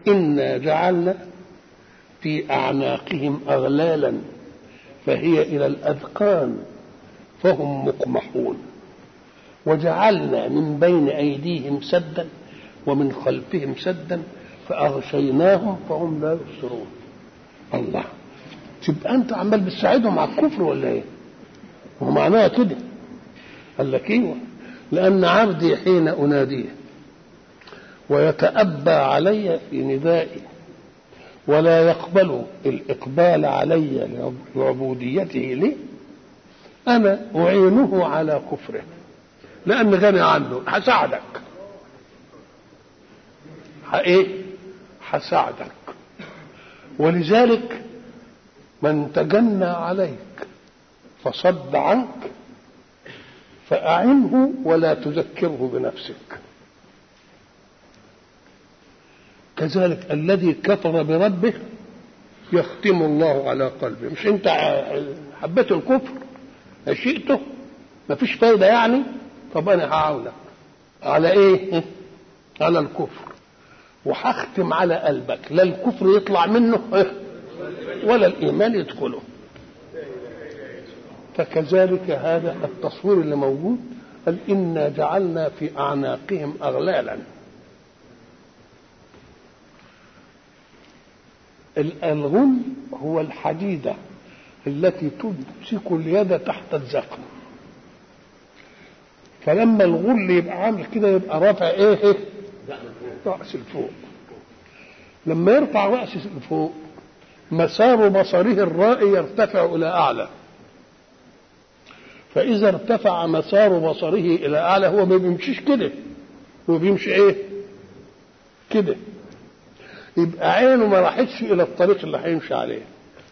إنا جعلنا في أعناقهم أغلالا فهي إلى الأذقان فهم مقمحون وجعلنا من بين أيديهم سدا ومن خلفهم سدا فأغشيناهم فهم لا يبصرون الله تبقى أنت عمال بتساعدهم على الكفر ولا إيه؟ هو معناها كده قال لك ايوه لأن عبدي حين أناديه ويتأبى علي في ندائي ولا يقبل الإقبال علي لعبوديته لي أنا أعينه على كفره لأن غني عنه هساعدك إيه؟ هساعدك ولذلك من تجنى عليك فصد عنك فأعنه ولا تذكره بنفسك كذلك الذي كفر بربه يختم الله على قلبه مش انت حبيت الكفر شئته مفيش فايده يعني طب انا هعاونك على ايه على الكفر وهختم على قلبك لا الكفر يطلع منه ولا الايمان يدخله فكذلك هذا التصوير اللي موجود قال انا جعلنا في اعناقهم اغلالا الغل هو الحديدة التي تمسك اليد تحت الزقن فلما الغل يبقى عامل كده يبقى رافع ايه رأس الفوق لما يرفع رأس الفوق مسار بصره الرائي يرتفع إلى أعلى فإذا ارتفع مسار بصره إلى أعلى هو ما بيمشيش كده هو بيمشي إيه؟ كده يبقى عينه ما راحتش إلى الطريق اللي هيمشي عليه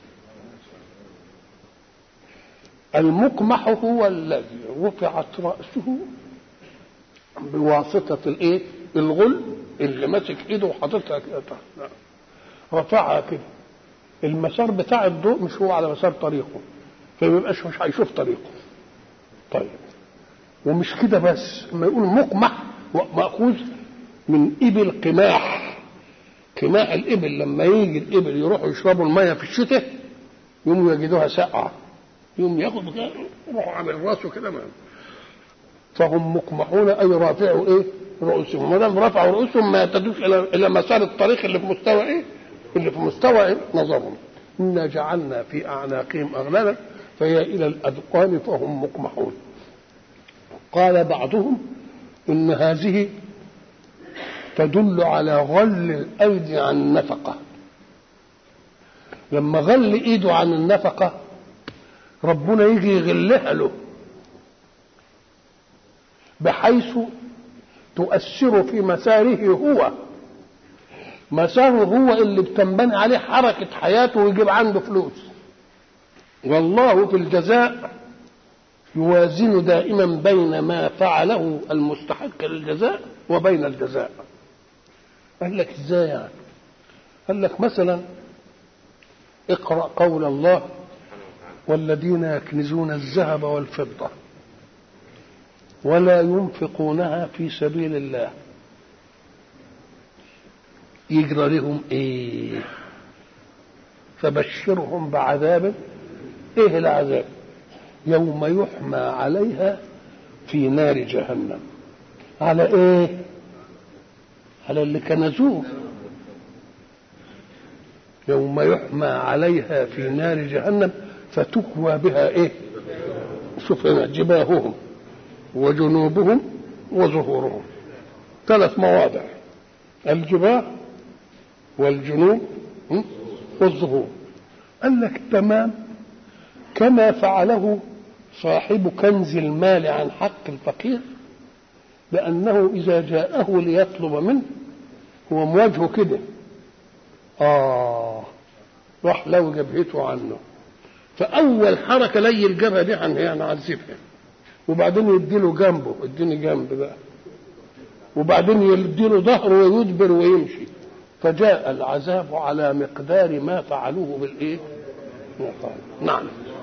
المقمح هو الذي رفعت رأسه بواسطة الإيه؟ الغل اللي ماسك إيده وحاططها كده تحت رفعها كده المسار بتاع الضوء مش هو على مسار طريقه فما يبقاش مش هيشوف طريقه طيب ومش كده بس لما يقول مقمح مأخوذ من إبل قماح قماح الإبل لما يجي الإبل يروحوا يشربوا المية في الشتاء يوم يجدوها ساقعة يوم ياخد يروحوا عامل راسه كده فهم مقمحون أي رافعوا إيه رؤوسهم ما دام رفعوا رؤوسهم ما يهتدوش إلى إلى مسار الطريق اللي في مستوى إيه اللي في مستوى إيه؟ نظرهم إنا جعلنا في أعناقهم أغلالا فهي إلى الأذقان فهم مقمحون قال بعضهم إن هذه تدل على غل الأيدي عن النفقة لما غل إيده عن النفقة ربنا يجي يغلها له بحيث تؤثر في مساره هو مساره هو اللي بتنبني عليه حركة حياته ويجيب عنده فلوس والله في الجزاء يوازن دائما بين ما فعله المستحق للجزاء وبين الجزاء قال لك ازاي يعني قال لك مثلا اقرا قول الله والذين يكنزون الذهب والفضه ولا ينفقونها في سبيل الله يجرى لهم ايه فبشرهم بعذاب ايه العذاب يوم يحمى عليها في نار جهنم على ايه على اللي كنزوه يوم يحمى عليها في نار جهنم فتكوى بها ايه شوف هنا جباههم وجنوبهم وظهورهم ثلاث مواضع الجباه والجنوب والظهور قال لك تمام كما فعله صاحب كنز المال عن حق الفقير لأنه إذا جاءه ليطلب منه هو مواجهه كده آه راح لو جبهته عنه فأول حركة لي الجبهة دي عن يعني عذبها وبعدين يديله جنبه اديني جنب بقى وبعدين يديله ظهره ويدبر ويمشي فجاء العذاب على مقدار ما فعلوه بالايه؟ نعم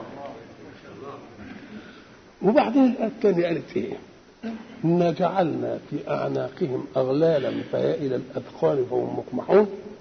وبعدين الآية الثانية قالت إيه؟ إنا جعلنا في أعناقهم أغلالا فهي إلى الأذقان فهم مقمحون